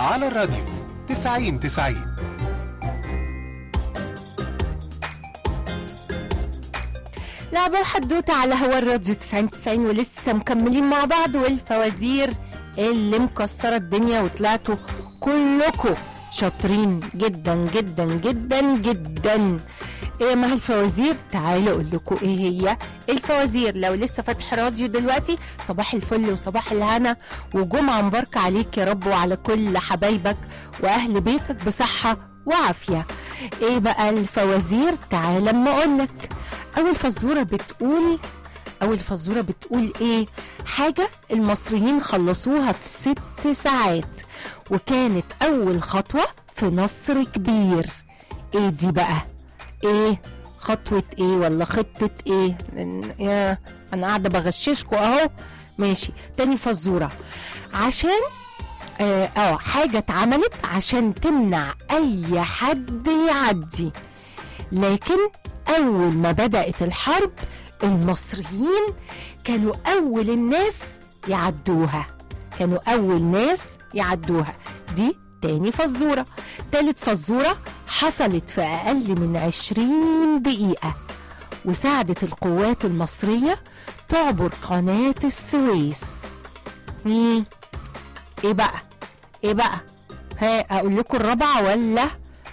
على الراديو 90 90 لعبة وحدوتة على هوا الراديو 90 90 ولسه مكملين مع بعض والفوازير اللي مكسرة الدنيا وطلعتوا كلكم شاطرين جدا جدا جدا جدا ايه مع الفوازير تعالوا اقول لكم ايه هي الفوازير لو لسه فاتح راديو دلوقتي صباح الفل وصباح الهنا وجمعه مباركه عليك يا رب وعلى كل حبايبك واهل بيتك بصحه وعافيه ايه بقى الفوازير تعالى اما اقول لك اول فزوره بتقول اول فزوره بتقول ايه حاجه المصريين خلصوها في ست ساعات وكانت اول خطوه في نصر كبير ايه دي بقى ايه خطوة ايه ولا خطة ايه إن- يا انا قاعدة بغششكوا اهو ماشي تاني فزورة عشان اه آه، حاجة اتعملت عشان تمنع اي حد يعدي لكن اول ما بدأت الحرب المصريين كانوا اول الناس يعدوها كانوا اول ناس يعدوها دي تاني فزورة تالت فزورة حصلت في أقل من عشرين دقيقة وساعدت القوات المصرية تعبر قناة السويس مم. ايه بقى ايه بقى ها اقول لكم الرابعة ولا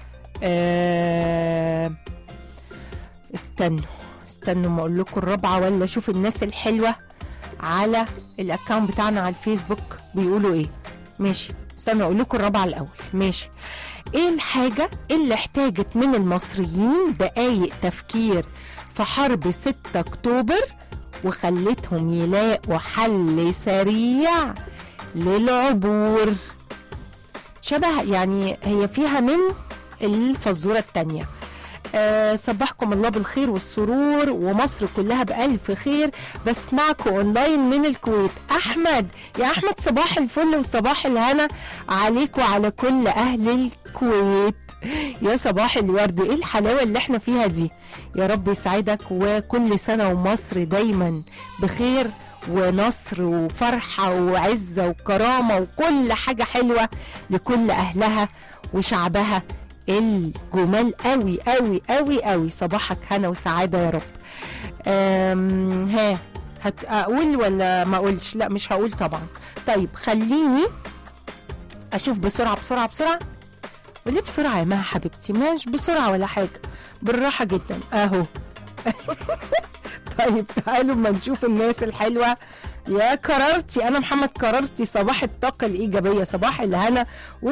آه استنوا استنوا ما اقول لكم الرابعة ولا اشوف الناس الحلوة على الاكونت بتاعنا على الفيسبوك بيقولوا ايه ماشي استنوا اقول لكم الرابعة الاول ماشي ايه الحاجة اللي احتاجت من المصريين دقايق تفكير في حرب 6 اكتوبر وخلتهم يلاقوا حل سريع للعبور شبه يعني هي فيها من الفزورة التانية أه صبحكم الله بالخير والسرور ومصر كلها بألف خير بسمعكم اونلاين من الكويت احمد يا احمد صباح الفل وصباح الهنا عليك وعلى كل اهل الكويت يا صباح الورد ايه الحلاوه اللي احنا فيها دي يا رب يسعدك وكل سنه ومصر دايما بخير ونصر وفرحه وعزه وكرامه وكل حاجه حلوه لكل اهلها وشعبها الجمال قوي قوي قوي قوي صباحك هنا وسعاده يا رب أم ها هت اقول ولا ما اقولش لا مش هقول طبعا طيب خليني اشوف بسرعه بسرعه بسرعه وليه بسرعه يا مها حبيبتي مش بسرعه ولا حاجه بالراحه جدا اهو طيب تعالوا ما نشوف الناس الحلوه يا كررتي انا محمد كررتي صباح الطاقه الايجابيه صباح الهنا